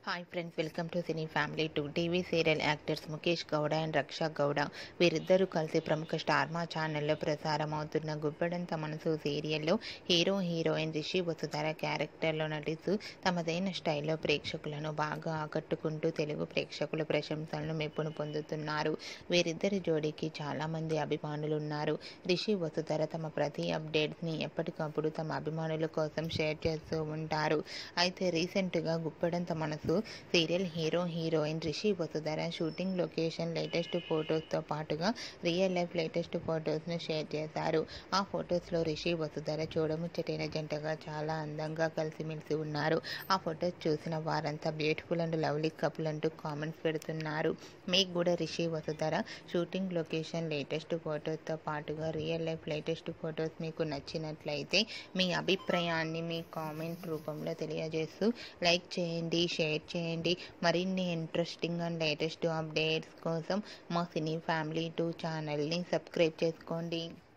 hi friends welcome to cine family two TV serial actors Mukesh Gowda and Raksha Gowda వీరిద్దరూ కలిసి ప్రముఖ స్టార్మా ఛానల్లో ప్రసారం అవుతున్న గుబ్బడంత మనసు సీరియల్లో హీరో హీరోయిన్ రిషి వసుధర క్యారెక్టర్లో నటిస్తూ తమదైన స్టైల్లో ప్రేక్షకులను బాగా ఆకట్టుకుంటూ తెలుగు ప్రేక్షకుల ప్రశంసలను మెప్పును పొందుతున్నారు వీరిద్దరి జోడీకి చాలామంది అభిమానులు ఉన్నారు రిషి వసుధర తమ ప్రతి అప్డేట్స్ని ఎప్పటికప్పుడు తమ అభిమానుల కోసం షేర్ చేస్తూ ఉంటారు అయితే రీసెంట్గా Guppedantha Manasu serial hero heroine Rishi Vasudhara shooting location latest ఫొటోస్తో పాటుగా రియల్ లైఫ్ లేటెస్ట్ ఫొటోస్ను షేర్ చేశారు ఆ ఫొటోస్లో రిషి వసుధర చూడముచ్చటైన జంటగా చాలా అందంగా కలిసిమెలిసి ఉన్నారు ఆ ఫొటోస్ చూసిన వారంతా బ్యూటిఫుల్ అండ్ లవ్లీ కపుల్ అంటూ కామెంట్స్ పెడుతున్నారు మీకు కూడా Rishi Vasudhara shooting location latest ఫొటోస్తో పాటుగా రియల్ లైఫ్ లేటెస్ట్ ఫొటోస్ మీకు నచ్చినట్లయితే మీ అభిప్రాయాన్ని మీ కామెంట్ రూపంలో తెలియజేస్తూ లైక్ చేయండి షేర్ చేయండి మరిన్ని ఇంట్రెస్టింగ్ అండ్ లేటెస్ట్ అప్డేట్స్ కోసం మా సినీ ఫ్యామిలీ టూ ఛానల్ని సబ్స్క్రైబ్ చేసుకోండి